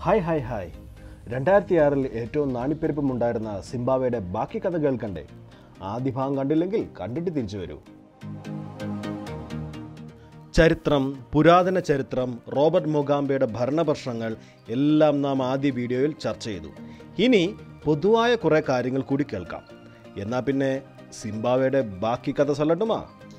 hi hi hi രണ്ടായിരത്തി ആറിൽ ഏറ്റവും നാണിപ്പെരുപ്പമുണ്ടായിരുന്ന സിംബാവയുടെ ബാക്കി കഥ കേൾക്കണ്ടേ ആദ്യ ഭാഗം കണ്ടില്ലെങ്കിൽ കണ്ടിട്ട് തിരിച്ചു വരൂ ചരിത്രം പുരാതന ചരിത്രം റോബർട്ട് മൊഗാംബയുടെ ഭരണപ്രശ്നങ്ങൾ എല്ലാം നാം ആദ്യ വീഡിയോയിൽ ചർച്ച ചെയ്തു ഇനി പൊതുവായ കുറേ കാര്യങ്ങൾ കൂടി കേൾക്കാം എന്നാൽ പിന്നെ സിംബാവയുടെ ബാക്കി കഥ സൊല്ലട്ടുമാ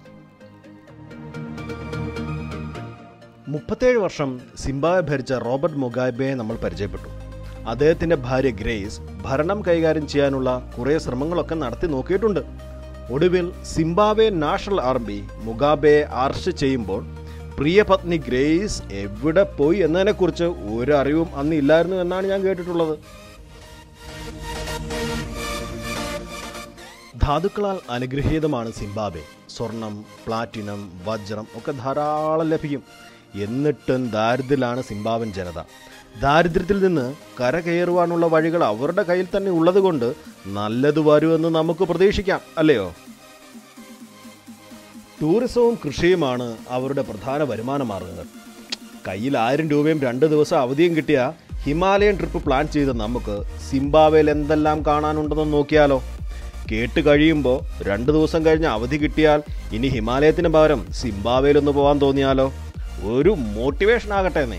മുപ്പത്തേഴ് വർഷം സിംബാബ്വെ ഭരിച്ച റോബർട്ട് മൊഗാബയെ നമ്മൾ പരിചയപ്പെട്ടു അദ്ദേഹത്തിൻ്റെ ഭാര്യ ഗ്രേസ് ഭരണം കൈകാര്യം ചെയ്യാനുള്ള കുറേ ശ്രമങ്ങളൊക്കെ നടത്തി നോക്കിയിട്ടുണ്ട് ഒടുവിൽ സിംബാബ്വെ നാഷണൽ ആർമി മുഗാബയെ അറസ്റ്റ് ചെയ്യുമ്പോൾ പ്രിയ പത്നി ഗ്രേസ് എവിടെ പോയി എന്നതിനെക്കുറിച്ച് ഒരു അറിവും അന്ന് ഇല്ലായിരുന്നു എന്നാണ് ഞാൻ കേട്ടിട്ടുള്ളത് ധാതുക്കളാൽ അനുഗ്രഹീതമാണ് സിംബാബ്വെ സ്വർണം പ്ലാറ്റിനം വജ്രം ഒക്കെ ധാരാളം ലഭിക്കും എന്നിട്ടും ദാരിദ്ര്യത്തിലാണ് സിംബാബ്വൻ ജനത ദാരിദ്ര്യത്തിൽ നിന്ന് കരകയറുവാനുള്ള വഴികൾ അവരുടെ കയ്യിൽ തന്നെ ഉള്ളതുകൊണ്ട് നല്ലത് വരുമെന്ന് നമുക്ക് പ്രതീക്ഷിക്കാം അല്ലയോ ടൂറിസവും കൃഷിയുമാണ് അവരുടെ പ്രധാന വരുമാന മാർഗങ്ങൾ കയ്യിൽ ആയിരം രൂപയും രണ്ട് ദിവസം അവധിയും കിട്ടിയ ഹിമാലയൻ ട്രിപ്പ് പ്ലാൻ ചെയ്ത് നമുക്ക് സിംബാബ്വേയിൽ എന്തെല്ലാം കാണാനുണ്ടെന്ന് നോക്കിയാലോ കേട്ട് കഴിയുമ്പോൾ രണ്ട് ദിവസം കഴിഞ്ഞ് അവധി കിട്ടിയാൽ ഇനി ഹിമാലയത്തിന് പകരം സിംബാബ്വേയിലൊന്ന് പോകാൻ തോന്നിയാലോ ഒരു മോട്ടിവേഷൻ ആകട്ടെ എന്നേ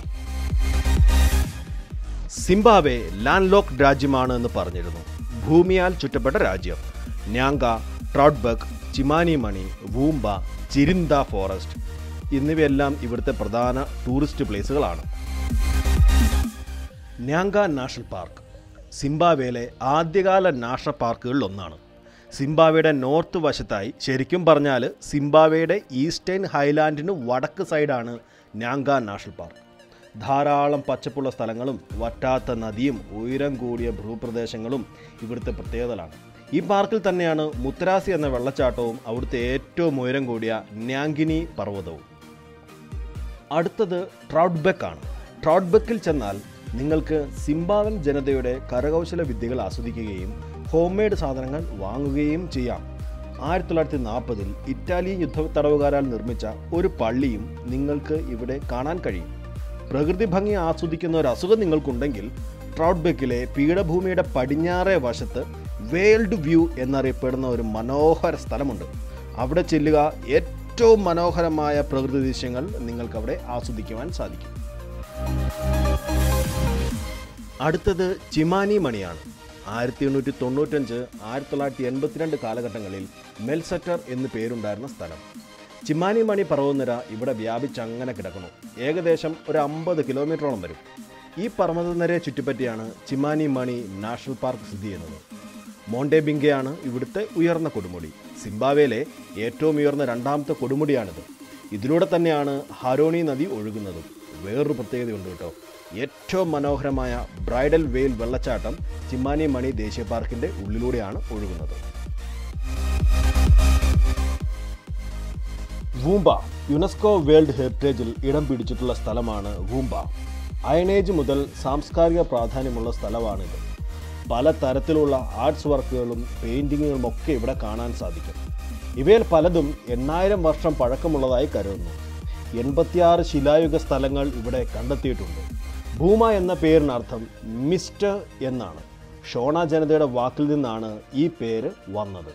സിംബാബ്വെ ലാൻഡ് ലോക്ക് രാജ്യമാണ് എന്ന് പറഞ്ഞിരുന്നു ഭൂമിയാൽ ചുറ്റപ്പെട്ട രാജ്യം ന്യാങ്ക ട്രോട്ട്ബക്ക് ചിമാനി മണി വൂംബ ചിരിന്ത ഫോറസ്റ്റ് എന്നിവയെല്ലാം ഇവിടുത്തെ പ്രധാന ടൂറിസ്റ്റ് പ്ലേസുകളാണ് ന്യാങ്ക നാഷണൽ പാർക്ക് സിംബാബ്വേയിലെ ആദ്യകാല നാഷണൽ പാർക്കുകളിൽ ഒന്നാണ് സിംബാബ്വേയുടെ നോർത്ത് വശത്തായി ശരിക്കും പറഞ്ഞാൽ സിംബാബ്വേയുടെ ഈസ്റ്റേൺ ഹൈലാൻഡിന് വടക്ക് സൈഡാണ് ന്യാങ്ക നാഷണൽ പാർക്ക് ധാരാളം പച്ചപ്പുള്ള സ്ഥലങ്ങളും വറ്റാത്ത നദിയും ഉയരം കൂടിയ ഭൂപ്രദേശങ്ങളും ഇവിടുത്തെ പ്രത്യേകതകളാണ് ഈ പാർക്കിൽ തന്നെയാണ് മുത്തരാസി എന്ന വെള്ളച്ചാട്ടവും അവിടുത്തെ ഏറ്റവും ഉയരം കൂടിയ ന്യാങ്കിനി പർവ്വതവും അടുത്തത് ട്രൗട്ട്ബെക്ക് ആണ് ട്രൗട്ട്ബെക്കിൽ ചെന്നാൽ നിങ്ങൾക്ക് സിംബാവൻ ജനതയുടെ കരകൗശല വിദ്യകൾ ആസ്വദിക്കുകയും ഹോം മെയ്ഡ് സാധനങ്ങൾ വാങ്ങുകയും ചെയ്യാം ആയിരത്തി തൊള്ളായിരത്തി നാൽപ്പതിൽ ഇറ്റാലിയൻ യുദ്ധ തടവുകാരാൽ നിർമ്മിച്ച ഒരു പള്ളിയും നിങ്ങൾക്ക് ഇവിടെ കാണാൻ കഴിയും പ്രകൃതി ഭംഗി ആസ്വദിക്കുന്ന ഒരു അസുഖം നിങ്ങൾക്കുണ്ടെങ്കിൽ ട്രൗട്ട്ബെക്കിലെ പീഠഭൂമിയുടെ പടിഞ്ഞാറേ വശത്ത് വേൾഡ് വ്യൂ എന്നറിയപ്പെടുന്ന ഒരു മനോഹര സ്ഥലമുണ്ട് അവിടെ ചെല്ലുക ഏറ്റവും മനോഹരമായ പ്രകൃതി ദൃശ്യങ്ങൾ നിങ്ങൾക്ക് അവിടെ ആസ്വദിക്കുവാൻ സാധിക്കും അടുത്തത് ചിമാനി മണിയാണ് ആയിരത്തി എണ്ണൂറ്റി തൊണ്ണൂറ്റഞ്ച് ആയിരത്തി തൊള്ളായിരത്തി എൺപത്തിരണ്ട് കാലഘട്ടങ്ങളിൽ മെൽസെറ്റർ എന്ന് പേരുണ്ടായിരുന്ന സ്ഥലം ചിമാനി മണി പർവ്വതനിര ഇവിടെ വ്യാപിച്ചങ്ങനെ കിടക്കുന്നു ഏകദേശം ഒരു അമ്പത് കിലോമീറ്ററോളം വരും ഈ പർവ്വതനിരയെ ചുറ്റിപ്പറ്റിയാണ് ചിമാനി മണി നാഷണൽ പാർക്ക് സ്ഥിതി ചെയ്യുന്നത് മോണ്ടെബിങ്കയാണ് ഇവിടുത്തെ ഉയർന്ന കൊടുമുടി സിംബാവേലെ ഏറ്റവും ഉയർന്ന രണ്ടാമത്തെ കൊടുമുടിയാണിത് ഇതിലൂടെ തന്നെയാണ് ഹരോണി നദി ഒഴുകുന്നതും വേറൊരു പ്രത്യേകതയുണ്ട് കേട്ടോ ഏറ്റവും മനോഹരമായ ബ്രൈഡൽ വെയിൽ വെള്ളച്ചാട്ടം ചിമ്മാനി മണി ദേശീയ പാർക്കിന്റെ ഉള്ളിലൂടെയാണ് ഒഴുകുന്നത് വൂംബ യുനെസ്കോ വേൾഡ് ഹെറിറ്റേജിൽ ഇടം പിടിച്ചിട്ടുള്ള സ്ഥലമാണ് വൂംബ അയണേജ് മുതൽ സാംസ്കാരിക പ്രാധാന്യമുള്ള സ്ഥലമാണിത് പല തരത്തിലുള്ള ആർട്സ് വർക്കുകളും പെയിൻറ്റിങ്ങുകളും ഒക്കെ ഇവിടെ കാണാൻ സാധിക്കും ഇവയിൽ പലതും എണ്ണായിരം വർഷം പഴക്കമുള്ളതായി കരുതുന്നു എൺപത്തിയാറ് ശിലായുഗ സ്ഥലങ്ങൾ ഇവിടെ കണ്ടെത്തിയിട്ടുണ്ട് ഭൂമ എന്ന പേരിനർത്ഥം മിസ്റ്റ് എന്നാണ് ഷോണ ജനതയുടെ വാക്കിൽ നിന്നാണ് ഈ പേര് വന്നത്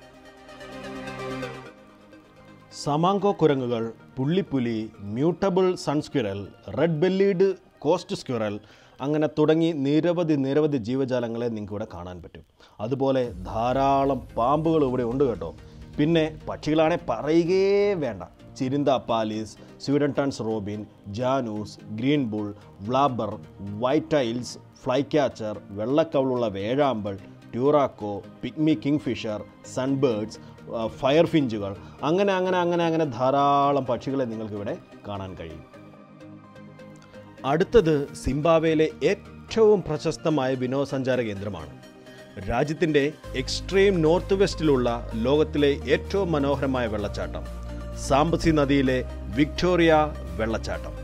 സമാങ്കോ കുരങ്ങുകൾ പുള്ളിപ്പുലി mutable sun squirrel red bellied coast squirrel അങ്ങനെ തുടങ്ങി നിരവധി നിരവധി ജീവജാലങ്ങളെ നിങ്ങൾക്ക് ഇവിടെ കാണാൻ പറ്റും അതുപോലെ ധാരാളം പാമ്പുകൾ ഇവിടെ ഉണ്ട് കേട്ടോ പിന്നെ പക്ഷികളാണെ പറയുകയേ വേണ്ട Chirinda apalis Swynnerton's robin ജാനൂസ് greenbul warbler white tails flycatcher വെള്ളക്കവളുള്ള വേഴാമ്പൽ turaco pygmy kingfisher sunbirds fire ഫിഞ്ചുകൾ അങ്ങനെ അങ്ങനെ അങ്ങനെ അങ്ങനെ ധാരാളം പക്ഷികളെ നിങ്ങൾക്കിവിടെ കാണാൻ കഴിയും അടുത്തത് സിംബാബ്വേയിലെ ഏറ്റവും പ്രശസ്തമായ വിനോദസഞ്ചാര കേന്ദ്രമാണ് രാജ്യത്തിൻ്റെ എക്സ്ട്രീം നോർത്ത് വെസ്റ്റിലുള്ള ലോകത്തിലെ ഏറ്റവും മനോഹരമായ വെള്ളച്ചാട്ടം സാംബസി നദിയിലെ വിക്ടോറിയ വെള്ളച്ചാട്ടം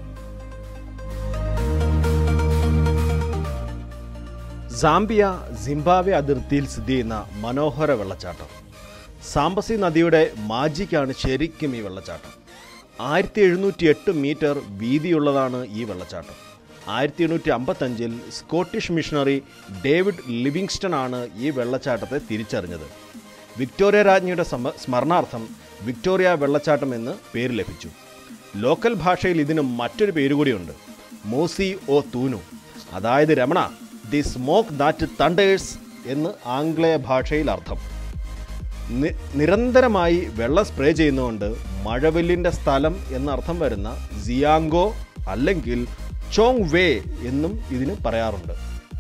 സാംബിയ സിംബാബ്വെ അതിർത്തിയിൽ സ്ഥിതി ചെയ്യുന്ന മനോഹര വെള്ളച്ചാട്ടം സാംബസി നദിയുടെ മാജിക്കാണ് ശരിക്കും ഈ വെള്ളച്ചാട്ടം ആയിരത്തി എഴുന്നൂറ്റി എട്ട് മീറ്റർ വീതിയുള്ളതാണ് ഈ വെള്ളച്ചാട്ടം ആയിരത്തി എണ്ണൂറ്റി അമ്പത്തഞ്ചിൽ സ്കോട്ടിഷ് മിഷണറി ഡേവിഡ് ലിവിങ്സ്റ്റൺ ആണ് ഈ വെള്ളച്ചാട്ടത്തെ തിരിച്ചറിഞ്ഞത് വിക്ടോറിയ രാജ്ഞിയുടെ സമ സ്മരണാർത്ഥം വിക്ടോറിയ വെള്ളച്ചാട്ടം എന്ന് പേര് ലഭിച്ചു ലോക്കൽ ഭാഷയിൽ ഇതിന് മറ്റൊരു പേര് കൂടിയുണ്ട് മോസി ഓ തൂനു അതായത് Ramana the smoke that thunders എന്ന് ആംഗ്ലേയ ഭാഷയിൽ അർത്ഥം നി- നിരന്തരമായി വെള്ളം സ്പ്രേ ചെയ്യുന്നതുകൊണ്ട് മഴവില്ലിൻ്റെ സ്ഥലം എന്നർത്ഥം വരുന്ന സിയാങ്കോ അല്ലെങ്കിൽ ചോങ് വേ എന്നും ഇതിന് പറയാറുണ്ട്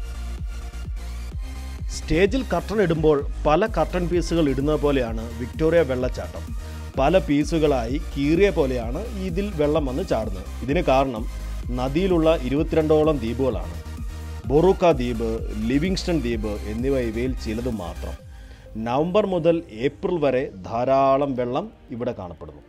സ്റ്റേജിൽ കർട്ടൻ ഇടുമ്പോൾ പല കർട്ടൻ പീസുകൾ ഇടുന്നത് പോലെയാണ് വിക്ടോറിയ വെള്ളച്ചാട്ടം പല പീസുകളായി കീറിയ പോലെയാണ് ഇതിൽ വെള്ളം വന്ന് ചാടുന്നത് ഇതിന് കാരണം നദിയിലുള്ള ഇരുപത്തിരണ്ടോളം ദ്വീപുകളാണ് ബൊറൂക്ക ദ്വീപ് ലിവിങ്സ്റ്റൺ ദ്വീപ് എന്നിവ ഇവയിൽ ചിലത് മാത്രം നവംബർ മുതൽ ഏപ്രിൽ വരെ ധാരാളം വെള്ളം ഇവിടെ കാണപ്പെടുന്നു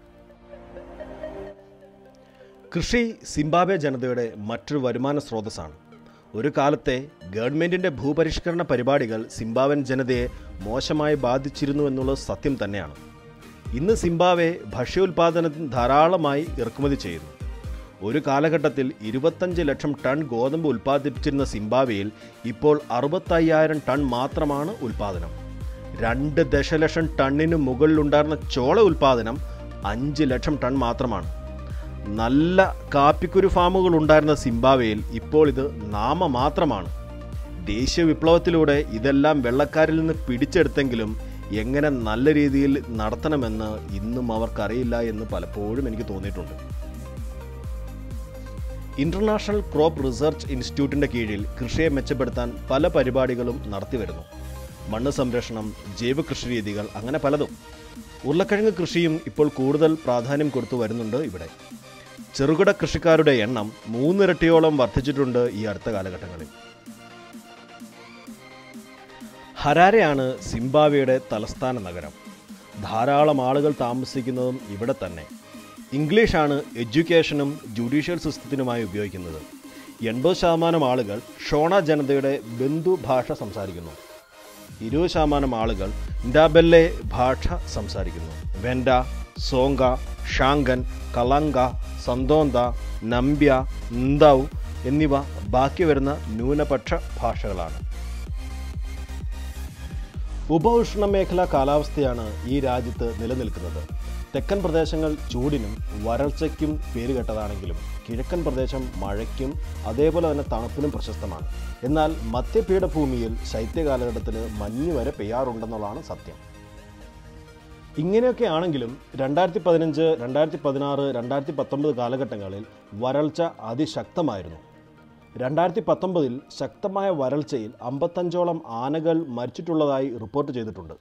കൃഷി സിംബാബ്വെ ജനതയുടെ മറ്റൊരു വരുമാന സ്രോതസ്സാണ് ഒരു കാലത്തെ ഗവൺമെൻറ്റിൻ്റെ ഭൂപരിഷ്കരണ പരിപാടികൾ സിംബാബ്വൻ ജനതയെ മോശമായി ബാധിച്ചിരുന്നു എന്നുള്ളത് സത്യം തന്നെയാണ് ഇന്ന് സിംബാബ്വെ ഭക്ഷ്യോൽപാദനത്തിന് ധാരാളമായി ഇറക്കുമതി ചെയ്യുന്നു ഒരു കാലഘട്ടത്തിൽ ഇരുപത്തഞ്ച് ലക്ഷം ടൺ ഗോതമ്പ് ഉൽപ്പാദിപ്പിച്ചിരുന്ന സിംബാബ്വേയിൽ ഇപ്പോൾ അറുപത്തയ്യായിരം ടൺ മാത്രമാണ് ഉൽപ്പാദനം രണ്ട് ദശലക്ഷം ടണ്ണിന് മുകളിലുണ്ടായിരുന്ന ചോള ഉൽപ്പാദനം അഞ്ച് ലക്ഷം ടൺ മാത്രമാണ് നല്ല കാപ്പിക്കുരു ഫാമുകൾ ഉണ്ടായിരുന്ന സിംബാബ്വേയിൽ ഇപ്പോൾ ഇത് നാമ മാത്രമാണ് ദേശീയ വിപ്ലവത്തിലൂടെ ഇതെല്ലാം വെള്ളക്കാരിൽ നിന്ന് പിടിച്ചെടുത്തെങ്കിലും എങ്ങനെ നല്ല രീതിയിൽ നടത്തണമെന്ന് ഇന്നും അവർക്കറിയില്ല എന്ന് പലപ്പോഴും എനിക്ക് തോന്നിയിട്ടുണ്ട് ഇന്റർനാഷണൽ ക്രോപ്പ് റിസർച്ച് ഇൻസ്റ്റിറ്റ്യൂട്ടിന്റെ കീഴിൽ കൃഷിയെ മെച്ചപ്പെടുത്താൻ പല പരിപാടികളും നടത്തിവരുന്നു മണ്ണ് സംരക്ഷണം ജൈവ കൃഷി രീതികൾ അങ്ങനെ പലതും ഉരുളക്കിഴങ്ങ് കൃഷിയും ഇപ്പോൾ കൂടുതൽ പ്രാധാന്യം കൊടുത്തു വരുന്നുണ്ട് ഇവിടെ ചെറുകിട കൃഷിക്കാരുടെ എണ്ണം മൂന്നിരട്ടിയോളം വർദ്ധിച്ചിട്ടുണ്ട് ഈ അടുത്ത കാലഘട്ടങ്ങളിൽ ഹരാരെയാണ് സിംബാബ്വേയുടെ തലസ്ഥാന നഗരം ധാരാളം ആളുകൾ താമസിക്കുന്നതും ഇവിടെ തന്നെ ഇംഗ്ലീഷാണ് എഡ്യൂക്കേഷനും ജുഡീഷ്യൽ സിസ്റ്റത്തിനുമായി ഉപയോഗിക്കുന്നത് എൺപത് ശതമാനം ആളുകൾ ഷോണ ജനതയുടെ ബന്ധു ഭാഷ സംസാരിക്കുന്നു ഇരുപത് ശതമാനം ആളുകൾ ഇൻഡാബെല്ലെ ഭാഷ സംസാരിക്കുന്നു വെൻഡ സോങ്ക ഷാങ്കൻ കലങ്ക സന്തോന്ത നമ്പ്യ ന്തൗ എന്നിവ ബാക്കി വരുന്ന ന്യൂനപക്ഷ ഭാഷകളാണ് ഉപഉഷ്ണ മേഖലാ കാലാവസ്ഥയാണ് ഈ രാജ്യത്ത് നിലനിൽക്കുന്നത് തെക്കൻ പ്രദേശങ്ങൾ ചൂടിനും വരൾച്ചയ്ക്കും പേരുകേട്ടതാണെങ്കിലും കിഴക്കൻ പ്രദേശം മഴയ്ക്കും അതേപോലെ തന്നെ തണുപ്പിനും പ്രശസ്തമാണ് എന്നാൽ മധ്യപീഠഭൂമിയിൽ ശൈത്യകാലഘട്ടത്തിൽ മഞ്ഞ് വരെ പെയ്യാറുണ്ടെന്നുള്ളതാണ് സത്യം ഇങ്ങനെയൊക്കെ ആണെങ്കിലും രണ്ടായിരത്തി പതിനഞ്ച് രണ്ടായിരത്തി പതിനാറ് രണ്ടായിരത്തി പത്തൊമ്പത് കാലഘട്ടങ്ങളിൽ വരൾച്ച അതിശക്തമായിരുന്നു രണ്ടായിരത്തി പത്തൊമ്പതിൽ ശക്തമായ വരൾച്ചയിൽ അമ്പത്തഞ്ചോളം ആനകൾ മരിച്ചിട്ടുള്ളതായി റിപ്പോർട്ട് ചെയ്തിട്ടുണ്ട്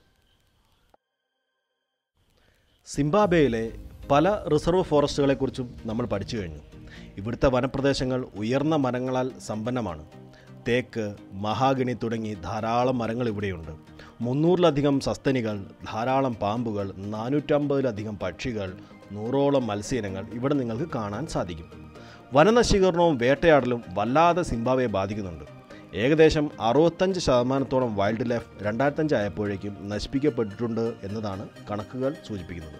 സിംബാബ്വേയിലെ പല റിസർവ് ഫോറസ്റ്റുകളെക്കുറിച്ചും നമ്മൾ പഠിച്ചു കഴിഞ്ഞു ഇവിടുത്തെ വനപ്രദേശങ്ങൾ ഉയർന്ന മരങ്ങളാൽ സമ്പന്നമാണ് തേക്ക് മഹാഗണി തുടങ്ങി ധാരാളം മരങ്ങൾ ഇവിടെയുണ്ട് മുന്നൂറിലധികം സസ്തനികൾ ധാരാളം പാമ്പുകൾ നാനൂറ്റമ്പതിലധികം പക്ഷികൾ നൂറോളം മത്സ്യയിനങ്ങൾ ഇവിടെ നിങ്ങൾക്ക് കാണാൻ സാധിക്കും വനനശീകരണവും വേട്ടയാടലും വല്ലാതെ സിംബാബ്വെ ബാധിക്കുന്നുണ്ട് ഏകദേശം അറുപത്തഞ്ച് ശതമാനത്തോളം വൈൽഡ് ലൈഫ് രണ്ടായിരത്തഞ്ച് ആയപ്പോഴേക്കും നശിപ്പിക്കപ്പെട്ടിട്ടുണ്ട് എന്നതാണ് കണക്കുകൾ സൂചിപ്പിക്കുന്നത്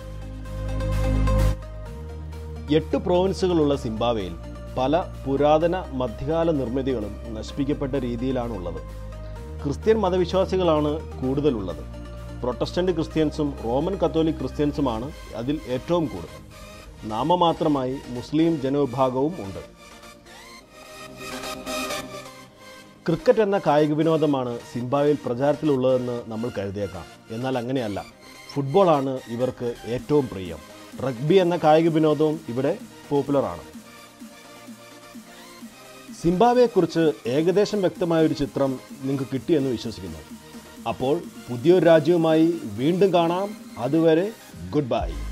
എട്ട് പ്രോവിൻസുകളുള്ള സിംബാബ്വേയിൽ പല പുരാതന മധ്യകാല നിർമ്മിതികളും നശിപ്പിക്കപ്പെട്ട രീതിയിലാണുള്ളത് ക്രിസ്ത്യൻ മതവിശ്വാസികളാണ് കൂടുതലുള്ളത് പ്രൊട്ടസ്റ്റന്റ് ക്രിസ്ത്യൻസും റോമൻ കത്തോലിക് ക്രിസ്ത്യൻസുമാണ് അതിൽ ഏറ്റവും കൂടുതൽ നാമമാത്രമായി മുസ്ലിം ജനവിഭാഗവും ഉണ്ട് ക്രിക്കറ്റ് എന്ന കായിക വിനോദമാണ് സിംബാബ്വേയിൽ പ്രചാരത്തിലുള്ളതെന്ന് നമ്മൾ കരുതിയേക്കാം എന്നാൽ അങ്ങനെയല്ല ഫുട്ബോളാണ് ഇവർക്ക് ഏറ്റവും പ്രിയം റഗ്ബി എന്ന കായിക വിനോദവും ഇവിടെ പോപ്പുലറാണ് സിംബാബ്വേയെക്കുറിച്ച് ഏകദേശം വ്യക്തമായ ഒരു ചിത്രം നിങ്ങൾക്ക് കിട്ടിയെന്ന് വിശ്വസിക്കുന്നു അപ്പോൾ പുതിയൊരു രാജ്യവുമായി വീണ്ടും കാണാം അതുവരെ ഗുഡ് ബൈ